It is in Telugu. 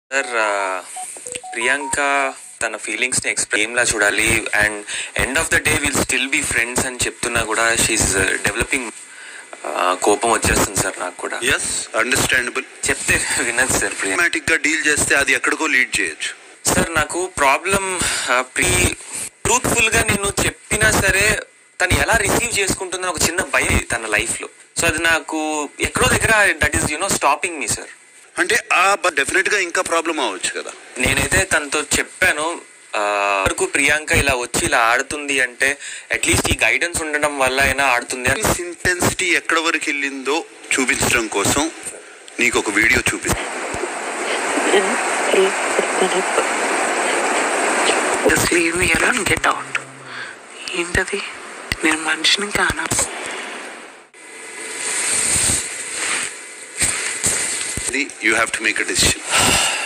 సార్ ప్రియాంక తన ఫీలింగ్స్ని ఎక్స్ప్రెస్ లా చూడాలి and end of the day will still be friends అని చెప్తున్నా కూడా షీఈ్ డెవలపింగ్ కోపం వచ్చేస్తుంది సార్ నాకు కూడా ఎస్ అండర్స్టాండబుల్ చెప్తే వినదు సార్ ప్రియాంక సిస్టమేటిక్ గా డీల్ చేస్తే అది ఎక్కడికో లీడ్ చేయొచ్చు సార్ నాకు ప్రాబ్లం ప్రీ ట్రూత్ఫుల్ గా నేను చెప్పినా సరే తను ఎలా రిసీవ్ చేసుకుంటుందని ఒక చిన్న భయం తన లైఫ్ లో సో అది నాకు ఎక్కడో దగ్గర that is you know stopping me sir అంటే ఆ డెఫినెట్ గా ఇంకా ప్రాబ్లం అవ్వచ్చు కదా నేనైతే తనతో చెప్పాను ఆ, వరకు ప్రియాంక ఇలా వచ్చి ఇలా ఆడుతుంది అంటే అట్లీస్ట్ ఈ గైడెన్స్ ఉండడం వల్ల అయినా ఆడుతుంది అని ఇంటెన్సిటీ ఎక్కడ వరకు వెళ్ళిందో చూపించడం కోసం నీకు ఒక వీడియో చూపిస్తా just leave me alone get out ఏంటది నేను మనిషిని కానా you have to make a decision